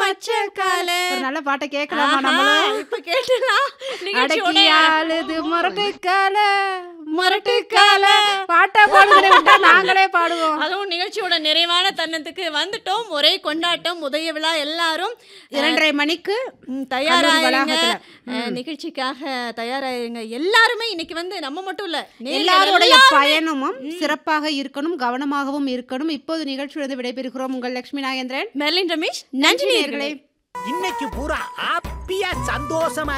மச்சக்கால ஒரு நல்ல பாட்டை கேட்கலாமா நம்மளும் இப்ப கேட்டலாம் அடக்கி ஆளுது முரட்டுக்கால முரட்டுக்கால பாட்டா பாடுறதை விட்டா நாங்களே பாடுவோம் அதுவும் நிகழ்ச்சியோட நிறைவான தருணத்துக்கு வந்துட்டோம் ஒரே கொண்டாட்டம் உதய விழா எல்லாரும் இரண்டரை மணிக்கு ம், தயாராயிருங்க வளாகத்துல. அஹ், நிகழ்ச்சிக்காக தயாராயிருங்க எல்லாருமே இன்னைக்கு வந்து நம்ம மட்டும் இல்ல நேயர்கள் எல்லாருடைய எல்லாரும் பயணமும் சிறப்பாக இருக்கணும் கவனமாகவும் இருக்கணும் இப்போது நிகழ்ச்சியிலிருந்து விடைபெறுகிறோம் உங்கள் லட்சுமி நாகேந்திரன் மெர்லின் ரமேஷ் நன்றி நேயர்களே இன்னைக்கு பூரா ஹாப்பியா சந்தோஷமா